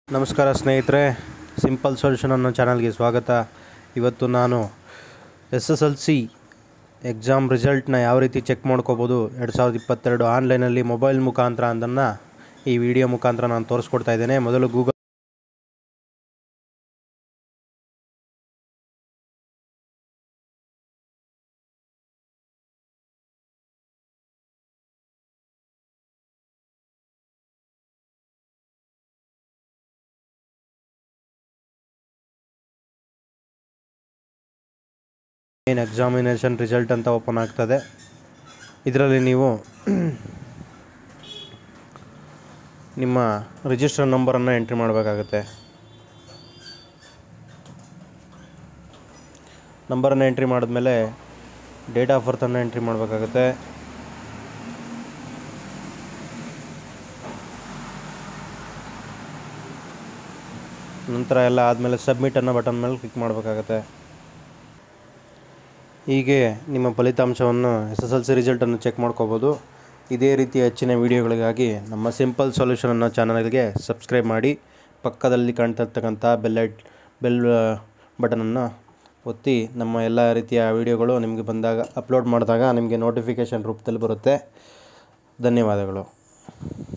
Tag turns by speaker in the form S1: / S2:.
S1: ನಮಸ್ಕಾರ ಸ್ನೇಹಿತರೆ simple solution ಅನ್ನೋ ಚಾನಲ್ಗೆ ಸ್ವಾಗತ ಇವತ್ತು ನಾನು S S L C exam ರಿಸಲ್ಟ್ನ ಯಾವ ರೀತಿ ಚೆಕ್ ಮಾಡ್ಕೋಬೋದು ಎರಡು ಸಾವಿರದ ಇಪ್ಪತ್ತೆರಡು ಆನ್ಲೈನಲ್ಲಿ ಮೊಬೈಲ್ ಮುಖಾಂತರ ಅದನ್ನು ಈ ವಿಡಿಯೋ ಮುಖಾಂತರ ನಾನು ತೋರಿಸ್ಕೊಡ್ತಾ ಇದ್ದೇನೆ ಮೊದಲು ಗೂಗಲ್ ಏನು ಎಕ್ಸಾಮಿನೇಷನ್ ರಿಸಲ್ಟ್ ಅಂತ ಓಪನ್ ಆಗ್ತದೆ ಇದರಲ್ಲಿ ನೀವು ನಿಮ್ಮ ರಿಜಿಸ್ಟರ್ ನಂಬರನ್ನು ಎಂಟ್ರಿ ಮಾಡಬೇಕಾಗುತ್ತೆ ನಂಬರನ್ನು ಎಂಟ್ರಿ ಮಾಡಿದ್ಮೇಲೆ ಡೇಟ್ ಆಫ್ ಬರ್ತನ್ನು ಎಂಟ್ರಿ ಮಾಡಬೇಕಾಗುತ್ತೆ ನಂತರ ಎಲ್ಲ ಆದಮೇಲೆ ಸಬ್ಮಿಟ್ ಅನ್ನೋ ಬಟನ್ ಮೇಲೆ ಕ್ಲಿಕ್ ಮಾಡಬೇಕಾಗತ್ತೆ ಹೀಗೆ ನಿಮ್ಮ ಫಲಿತಾಂಶವನ್ನು ಎಸ್ ಎಸ್ ಎಲ್ ಸಿ ರಿಸಲ್ಟನ್ನು ಚೆಕ್ ಮಾಡ್ಕೋಬೋದು ಇದೇ ರೀತಿಯ ಹೆಚ್ಚಿನ ವೀಡಿಯೋಗಳಿಗಾಗಿ ನಮ್ಮ ಸಿಂಪಲ್ ಸೊಲ್ಯೂಷನ್ ಅನ್ನೋ ಚಾನಲ್ಗೆ ಸಬ್ಸ್ಕ್ರೈಬ್ ಮಾಡಿ ಪಕ್ಕದಲ್ಲಿ ಕಾಣ್ತಿರ್ತಕ್ಕಂಥ ಬೆಲ್ಲೈಟ್ ಬೆಲ್ ಬಟನನ್ನು ಒತ್ತಿ ನಮ್ಮ ಎಲ್ಲ ರೀತಿಯ ವೀಡಿಯೋಗಳು ನಿಮಗೆ ಬಂದಾಗ ಅಪ್ಲೋಡ್ ಮಾಡಿದಾಗ ನಿಮಗೆ ನೋಟಿಫಿಕೇಷನ್ ರೂಪದಲ್ಲಿ ಬರುತ್ತೆ ಧನ್ಯವಾದಗಳು